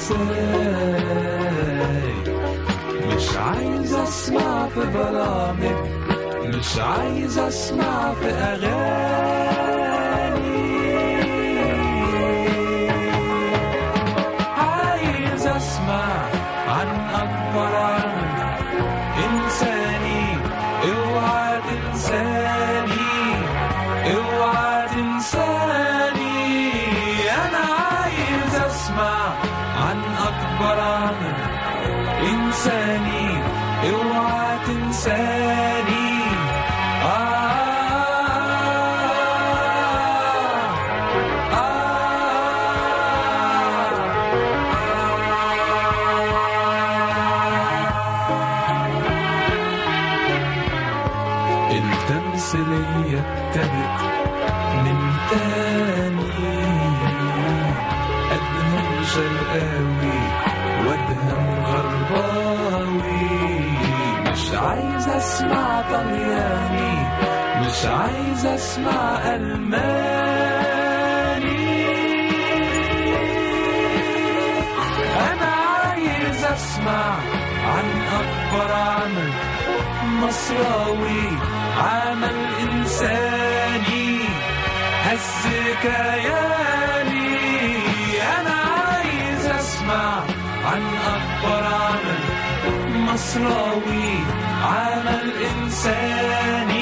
ازاي مش عايز اسمع في برامج مش عايز اسمع في اغاني عايز اسمع عن اكبر عمل انساني اوعى تنساني اوعى تنساني انا عايز اسمع عن اكبر عمل انساني اوعى تنساني آه التمثيلية ابتدت من تاني أدهم شرقاوي وأدهم غرباوي مش عايز أسمع طلياني مش عايز أسمع ألماني أنا عايز أسمع عن أكبر عمل مصراوي عمل إنساني هز كياني أنا عايز أسمع عن أكبر عمل مصراوي عمل إنساني